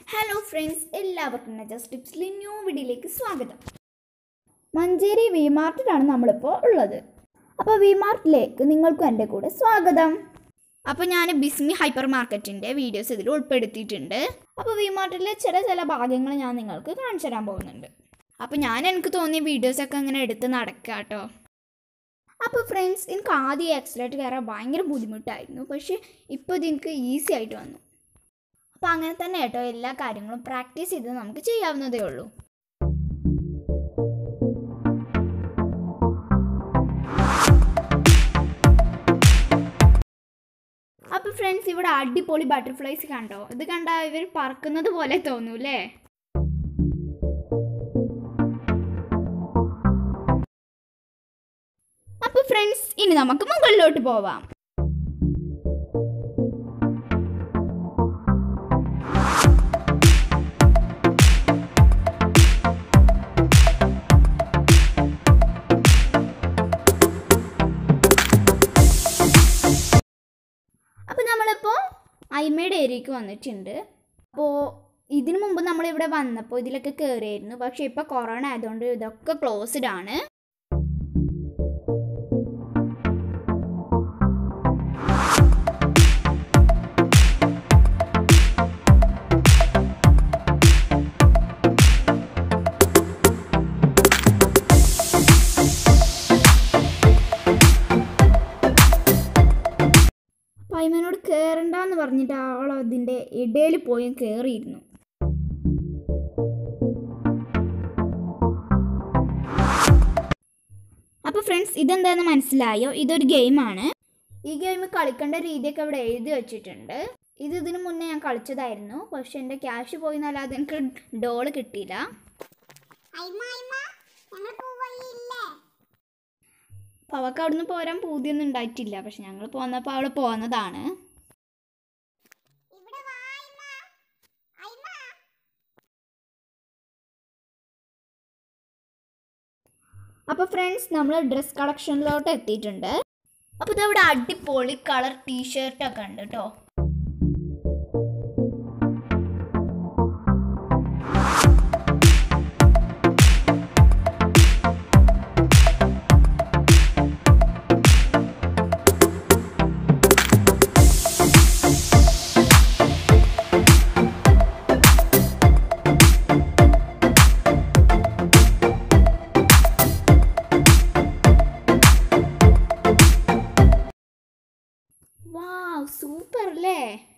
hello friends എല്ലാവർക്കും Najas ടിപ്സിലെ new വീഡിയോയിലേക്ക് സ്വാഗതം മഞ്ചേരി വി മാർട്ടിലാണ് നമ്മളിപ്പോൾ ഉള്ളത് അപ്പോൾ വി മാർട്ടിലേക്ക് നിങ്ങൾക്കും എൻ്റെ കൂടെ സ്വാഗതം അപ്പോൾ ഞാൻ ബിസ്മി ഹൈപ്പർ മാർക്കറ്റിൻ്റെ വീഡിയോസ് ഇതിൽ ഉൾപ്പെടുത്തിയിട്ടുണ്ട് അപ്പോൾ വി മാർട്ടിലെ ചില ചില ഭാഗങ്ങൾ ഞാൻ നിങ്ങൾക്ക് കാണിച്ചു തരാൻ പോകുന്നുണ്ട് അപ്പോൾ ഞാൻ എനിക്ക് തോന്നിയ വീഡിയോസൊക്കെ അങ്ങനെ എടുത്ത് നടക്കുക കേട്ടോ അപ്പോൾ ഫ്രണ്ട്സ് എനിക്ക് ആദ്യം ആക്സിലേറ്റ് കയറാൻ ഭയങ്കര ബുദ്ധിമുട്ടായിരുന്നു പക്ഷേ ഇപ്പോൾ ഇത് എനിക്ക് ഈസി ആയിട്ട് വന്നു അപ്പോൾ അങ്ങനെ തന്നെ കേട്ടോ എല്ലാ കാര്യങ്ങളും പ്രാക്ടീസ് ചെയ്ത് നമുക്ക് ചെയ്യാവുന്നതേ ഉള്ളൂ അപ്പോൾ ഫ്രണ്ട്സ് ഇവിടെ അടിപൊളി ബട്ടർഫ്ലൈസ് കണ്ടോ ഇത് കണ്ടാൽ ഇവർ പറക്കുന്നത് പോലെ തോന്നൂല്ലേ അപ്പോൾ ഫ്രണ്ട്സ് ഇനി നമുക്ക് മുകളിലോട്ട് പോവാം അപ്പോൾ നമ്മളിപ്പോൾ അയിമയുടെ ഏരിയക്ക് വന്നിട്ടുണ്ട് അപ്പോൾ ഇതിനു മുമ്പ് നമ്മളിവിടെ വന്നപ്പോൾ ഇതിലൊക്കെ കയറിയായിരുന്നു പക്ഷേ ഇപ്പോൾ കൊറോണ ആയതുകൊണ്ട് ഇതൊക്കെ ക്ലോസ്ഡ് ആണ് പൈമനോട് കയറണ്ടെന്ന് പറഞ്ഞിട്ട് അവൾ അതിൻ്റെ ഇടയിൽ പോയി കയറിയിരുന്നു അപ്പോൾ ഫ്രണ്ട്സ് ഇതെന്താണെന്ന് മനസ്സിലായോ ഇതൊരു ഗെയിമാണ് ഈ ഗെയിം കളിക്കേണ്ട രീതിയൊക്കെ ഇവിടെ എഴുതി വെച്ചിട്ടുണ്ട് ഇത് ഇതിനു മുന്നേ ഞാൻ കളിച്ചതായിരുന്നു പക്ഷെ എൻ്റെ ക്യാഷ് പോയി എന്നല്ലാതെ എനിക്ക് ഡോള് കിട്ടിയില്ല അപ്പോൾ അവൾക്ക് അവിടുന്ന് പോരാൻ പൂതിയൊന്നും ഉണ്ടായിട്ടില്ല പക്ഷെ ഞങ്ങൾ പോന്നപ്പോൾ അവൾ പോന്നതാണ് അപ്പോൾ ഫ്രണ്ട്സ് നമ്മൾ ഡ്രസ് കളക്ഷനിലോട്ട് എത്തിയിട്ടുണ്ട് അപ്പോൾ ഇതവിടെ അടിപൊളി കളർ ടീഷർട്ടൊക്കെ ഉണ്ട് കേട്ടോ വാവ് സൂപ്പർ അല്ലേ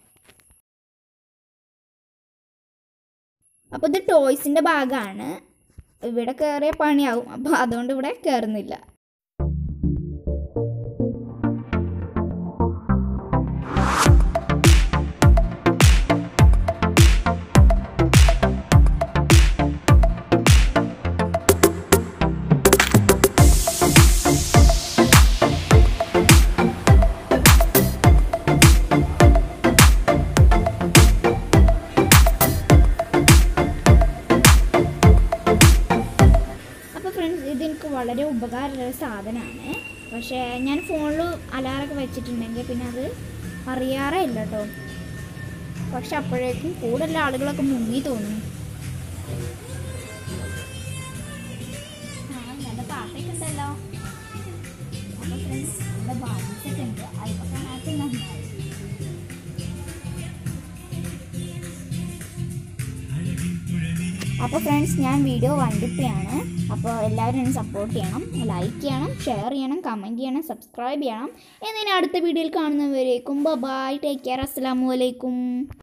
അപ്പോൾ ഇത് ടോയ്സിൻ്റെ ഭാഗമാണ് ഇവിടെ കയറിയ പണിയാവും അപ്പോൾ അതുകൊണ്ട് ഇവിടെ കയറുന്നില്ല അപ്പോൾ ഫ്രണ്ട്സ് ഇതെനിക്ക് വളരെ ഉപകാരമുള്ള ഒരു സാധനമാണ് പക്ഷേ ഞാൻ ഫോണിൽ അലാറൊക്കെ വെച്ചിട്ടുണ്ടെങ്കിൽ പിന്നെ അത് അറിയാറേ ഇല്ല കേട്ടോ പക്ഷെ അപ്പോഴേക്കും കൂടുതൽ ആളുകളൊക്കെ മുങ്ങി തോന്നും ആ നല്ല പാട്ടൊക്കെ ഉണ്ടല്ലോ അപ്പോൾ ഫ്രണ്ട്സ് ഇവിടെ ബാധിച്ചൊക്കെ ഉണ്ട് അതിപ്പോൾ കാണാത്ത നന്നായി അപ്പോൾ ഫ്രണ്ട്സ് ഞാൻ വീഡിയോ വണ്ടിപ്പിയാണ് അപ്പോൾ എല്ലാവരും എന്നെ സപ്പോർട്ട് ചെയ്യണം ലൈക്ക് ചെയ്യണം ഷെയർ ചെയ്യണം കമൻറ്റ് ചെയ്യണം സബ്സ്ക്രൈബ് ചെയ്യണം എന്നിനി അടുത്ത വീഡിയോയിൽ കാണുന്നവരേക്കും ബൈ ടേക്ക് കെയർ അസ്സാം വലൈക്കും